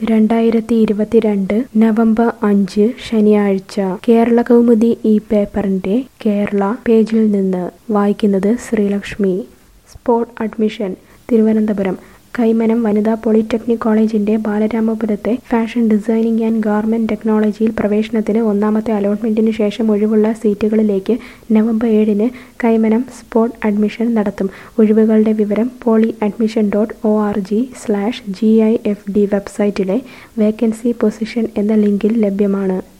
രണ്ടായിരത്തി ഇരുപത്തിരണ്ട് നവംബർ അഞ്ച് ശനിയാഴ്ച കേരള കൗമുദി ഈ പേപ്പറിന്റെ കേരള പേജിൽ നിന്ന് വായിക്കുന്നത് ശ്രീലക്ഷ്മി സ്പോട്ട് അഡ്മിഷൻ തിരുവനന്തപുരം കൈമനം വനിതാ പോളിടെക്നിക് കോളേജിന്റെ ബാലരാമപുരത്തെ ഫാഷൻ ഡിസൈനിംഗ് ആൻഡ് ഗാർമെന്റ് ടെക്നോളജിയിൽ പ്രവേശനത്തിന് ഒന്നാമത്തെ അലോട്ട്മെന്റിന് ശേഷം ഒഴിവുള്ള സീറ്റുകളിലേക്ക് നവംബർ ഏഴിന് കൈമനം സ്പോട്ട് അഡ്മിഷൻ നടത്തും ഒഴിവുകളുടെ വിവരം poly admission dot O R G slash G I F D വെബ്സൈറ്റിലെ വേക്കൻസി പൊസിഷൻ എന്ന ലിങ്കിൽ ലഭ്യമാണ്